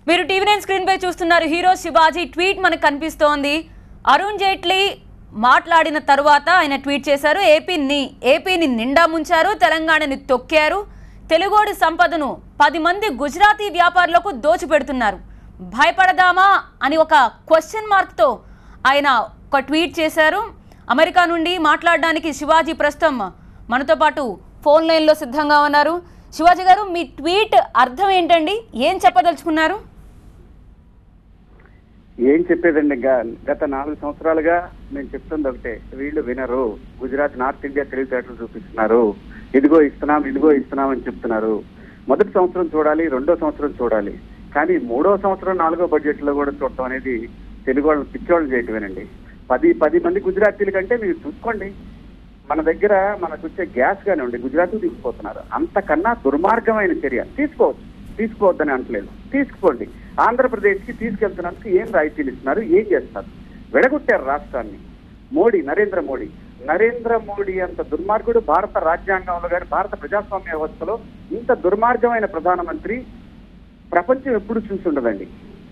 మీరు TV nine screen పై చూస్తున్నారు hero Shivaji tweet మనకు కనిపిస్తోంది అరుణ్ జైట్లీ మాట్లాడిన తరువాత ఆయన ట్వీట్ చేశారు ఏపీని ఏపీని నిండా ముంచారు తెలంగాణని తొక్కారు తెలుగోడి సంపదను పది మంది గుజరాతీ వ్యాపారులకు దోచిపెడుతున్నారు భయపడదామా అని ఒక క్వశ్చన్ మార్క్తో ఆయన ఒక ట్వీట్ చేశారు అమెరికా నుండి మాట్లాడడానికి శివాజీ ప్రస్తుతం మనతో పాటు ఫోన్ లైన్లో సిద్ధంగా ఉన్నారు శివాజీ గారు మీ ట్వీట్ అర్థం ఏంటండి ఏం చెప్పదలుచుకున్నారు ఏం చెప్పేదండి గ- గత నాలుగు సంవత్సరాలుగా నేను చెప్తుంది ఒకటే వీళ్ళు వినరు గుజరాత్ నార్త్ ఇండియా తెలివితేటలు చూపిస్తున్నారు ఇదిగో ఇస్తున్నాం ఇదిగో ఇస్తున్నాం అని చెప్తున్నారు మొదటి సంవత్సరం చూడాలి రెండో సంవత్సరం చూడాలి కానీ మూడో సంవత్సరం నాలుగో బడ్జెట్ లో కూడా చూడటం అనేది తెలుగు వాళ్ళని పిచ్చోళ్ళు చేయటమేనండి పది పది మంది గుజరాతీల కంటే మీరు చూసుకోండి మన దగ్గర మనకు వచ్చే గ్యాస్ కానివ్వండి గుజరాత్ తీసుకుపోతున్నారు అంతకన్నా దుర్మార్గమైన చర్య తీసుకోవచ్చు తీసుకోవద్దని అంటలేదు తీసుకుపోండి ఆంధ్రప్రదేశ్ కి తీసుకెళ్తున్నందుకు ఏం రాయితీలు ఇస్తున్నారు ఏం చేస్తారు విడగొట్టారు రాష్ట్రాన్ని మోడీ నరేంద్ర మోడీ నరేంద్ర మోడీ అంత దుర్మార్గుడు భారత రాజ్యాంగంలో గాని భారత ప్రజాస్వామ్య వ్యవస్థలో ఇంత దుర్మార్గమైన ప్రధానమంత్రి ప్రపంచం ఎప్పుడు చూసుండదండి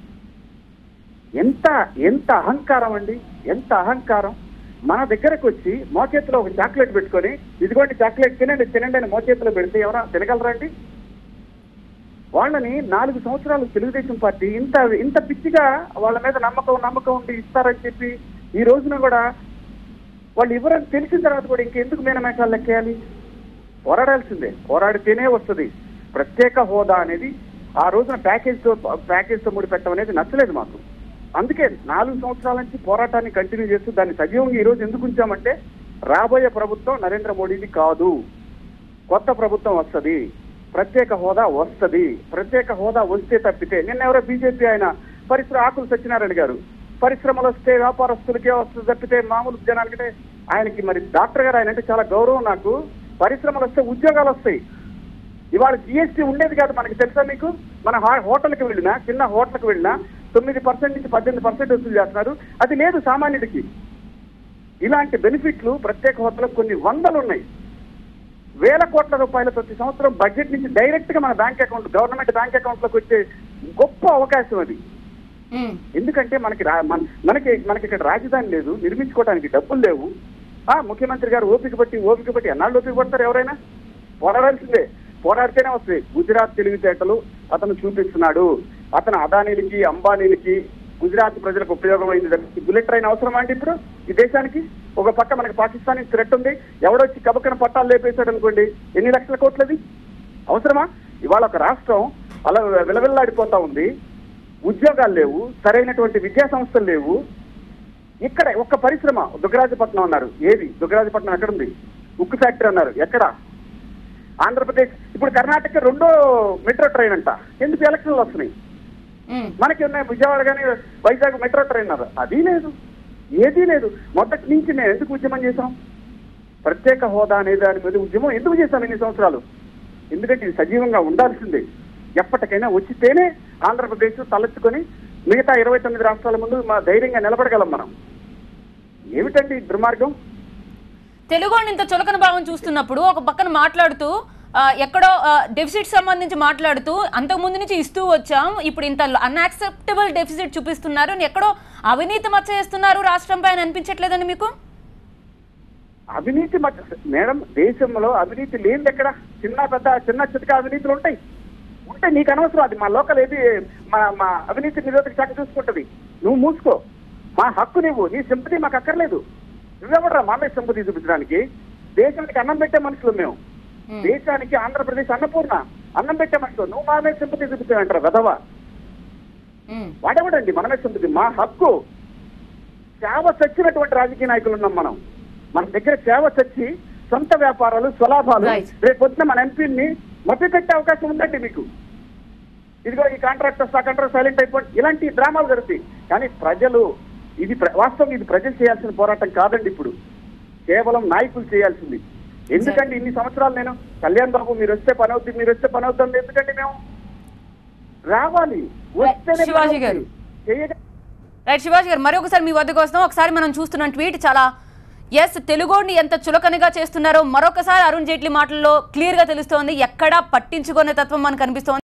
ఎంత ఎంత అహంకారం అండి ఎంత అహంకారం మన దగ్గరకు వచ్చి మోచేతిలో ఒక చాక్లెట్ పెట్టుకొని ఇదిగోండి చాక్లెట్ తినండి తినండి అని మోచేతిలో పెడితే ఎవరైనా తినగలరండి వాళ్ళని నాలుగు సంవత్సరాలు తెలుగుదేశం పార్టీ ఇంత ఇంత పిచ్చిగా వాళ్ళ మీద నమ్మకం నమ్మకం ఉండి ఇస్తారని చెప్పి ఈ రోజున కూడా వాళ్ళు ఇవ్వరని తెలిసిన తర్వాత కూడా ఇంకెందుకు మీనమేషాలు లెక్కేయాలి పోరాడాల్సిందే పోరాడితేనే వస్తుంది ప్రత్యేక హోదా అనేది ఆ రోజున ప్యాకేజ్ తో ప్యాకేజ్ తో ముడిపెట్టడం అనేది నచ్చలేదు మాకు అందుకే నాలుగు సంవత్సరాల నుంచి పోరాటాన్ని కంటిన్యూ చేస్తూ దాన్ని సజీవంగా ఈ రోజు ఎందుకు ఉంచామంటే రాబోయే ప్రభుత్వం నరేంద్ర మోడీది కాదు కొత్త ప్రభుత్వం వస్తది ప్రత్యేక హోదా వస్తది ప్రత్యేక హోదా వస్తే తప్పితే నిన్న ఎవరో బీజేపీ ఆయన పరిశ్రమ ఆకులు సత్యనారాయణ గారు పరిశ్రమలు వస్తే వ్యాపారస్తులకే వస్తుంది తప్పితే మామూలు జనానికంటే ఆయనకి మరి డాక్టర్ గారు ఆయన అంటే చాలా గౌరవం నాకు పరిశ్రమలు వస్తే ఉద్యోగాలు వస్తాయి ఇవాళ జిఎస్టీ ఉండేది కాదు మనకి తెలుసా మీకు మన హా- హోటల్కి వెళ్ళినా చిన్న హోటల్కి వెళ్ళినా తొమ్మిది పర్సెంట్ నుంచి పద్దెనిమిది పర్సెంట్ వసూలు చేస్తున్నారు అది లేదు సామాన్యుడికి ఇలాంటి బెనిఫిట్లు ప్రత్యేక హోదాలో కొన్ని వందలు ఉన్నాయి వేల కోట్ల రూపాయల ప్రతి సంవత్సరం బడ్జెట్ నుంచి డైరెక్ట్ గా మన bank account government bank account లోకి వచ్చే గొప్ప అవకాశం అది ఉమ్, ఎందుకంటే మనకి రా- మన- మనకి మనకి ఇక్కడ రాజధాని లేదు నిర్మించుకోవడానికి డబ్బులు లేవు ఆ ముఖ్యమంత్రి గారు ఓపిక పట్టి ఓపిక పట్టి ఎన్నాళ్ళు ఓపిక పడతారు ఎవరైనా పోరాడాల్సిందే పోరాడితేనే వస్తుంది గుజరాత్ తెలివితేటలు అతను చూపిస్తున్నాడు అతను అదానీలకి అంబానీలకి గుజరాత్ ప్రజలకు ఉపయోగమైంది తప్పించి బుల్లెట్ ట్రైన్ అవసరమా అండి ఇప్పుడు ఈ దేశానికి ఒక పక్క మనకి పాకిస్తాన్ థ్రెట్ ఉంది ఎవడొచ్చి కబక్కన పట్టాలు లేపేశాడు అనుకోండి ఎన్ని లక్షల కోట్లది అవసరమా ఇవాళ ఒక రాష్ట్రం అలా విలవిల్లాడిపోతా ఉంది ఉద్యోగాలు లేవు సరైనటువంటి విద్యా సంస్థలు లేవు ఇక్కడ ఒక్క పరిశ్రమ దుగ్గరాజపట్నం అన్నారు ఏది దుగ్గరాజపట్నం ఎక్కడ ఉంది ఉక్కు ఫ్యాక్టరీ అన్నారు ఎక్కడ ఆంధ్రప్రదేశ్ ఇప్పుడు కర్ణాటక రెండో మెట్రో ట్రైన్ అంట ఎందుకు ఎలక్షన్లు వస్తున్నాయి ఉమ్. మనకి ఉన్నాయి విజయవాడ కానీ వైజాగ్ మెట్రో ట్రైన్ అన్నారు అది లేదు ఏదీ లేదు మొదటి నుంచి మేము ఎందుకు ఉద్యమం చేశాం ప్రత్యేక హోదా అనే దాని మీద ఉద్యమం ఎందుకు చేశాం ఇన్ని సంవత్సరాలు ఎందుకంటే ఇది సజీవంగా ఉండాల్సిందే ఎప్పటికైనా వచ్చితేనే ఆంధ్రప్రదేశ్ తలెత్తుకొని మిగతా ఇరవై తొమ్మిది రాష్ట్రాల ముందు మా ధైర్యంగా నిలబడగలం మనం ఏమిటండి ఈ దుర్మార్గం తెలుగోడిని ఇంత చులకన భావం చూస్తున్నప్పుడు ఒక పక్కన మాట్లాడుతూ ఆ, ఎక్కడో డెఫిసిట్ సంబంధించి మాట్లాడుతూ అంతకు ముందు నుంచి ఇస్తూ వచ్చాం ఇప్పుడు ఇంత అన్యాక్సెప్టబుల్ డెఫిసిట్ చూపిస్తున్నారు ఎక్కడో అవినీతి మచ్చ చేస్తున్నారు రాష్ట్రంపై అని అనిపించట్లేదండి మీకు అవినీతి మధ్య మేడం దేశంలో అవినీతి లేనిది ఎక్కడ చిన్న పెద్ద చిన్న చితక అవినీతులు ఉంటాయి ఉంటే నీకు అనవసరం అది మా లోకల్ ఏది మా మా అవినీతి నిరోధక శాఖ చూసుకుంటది నువ్వు మూసుకో మా హక్కు నువ్వు నీ సింపతి మాకు అక్కర్లేదు నువ్వెవడరా మా మీద సింపతి చూపించడానికి దేశానికి అన్నం పెట్టే మనుషులు మేము ఉమ్. దేశానికి ఆంధ్రప్రదేశ్ అన్నపూర్ణ అన్నం పెట్టే మనుషులు నువ్వు మా మీద సింపతి చూపించావంటారా వెధవా ఉమ్. వాడెవడండి మనమే సింపతి మా హక్కు సేవ చచ్చినటువంటి రాజకీయ నాయకులు ఉన్నాం మనం మన దగ్గర సేవ చచ్చి సొంత వ్యాపారాలు స్వలాభాలు Right. రేపు పొద్దున మన ఎంపీని మభ్య పెట్టే అవకాశం ఉందండి మీకు ఇదిగో ఈ కాంట్రాక్టర్స్ ఆ కాంట్రాక్టర్ సైలెంట్ అయిపోయి ఇలాంటి డ్రామాలు జరుగుతాయి కానీ ప్రజలు ఇది ప్ర- వాస్తవం ఇది ప్రజలు చేయాల్సిన పోరాటం కాదండి ఇప్పుడు కేవలం నాయకులు చేయాల్సింది ఎందుకంటే ఇన్ని సంవత్సరాలు నేను కళ్యాణ్ బాబు మీరు వస్తే పని అవుతుంది మీరు వస్తే పని అవుతుంది ఎందుకంటే మేము రావాలి వస్తేనే పని శివాజీ గారు. అవుతుంది. చేయగా రైట్ శివాజీ గారు మరొకసారి మీ వద్దకు వస్తాం ఒకసారి మనం చూస్తున్న ట్వీట్ చాలా ఎస్ తెలుగోడిని ఎంత చులకనగా చేస్తున్నారో మరొకసారి అరుణ్ జైట్లీ మాటల్లో క్లియర్ గా తెలుస్తోంది ఎక్కడా పట్టించుకునే తత్వం మనకు కనిపిస్తోంది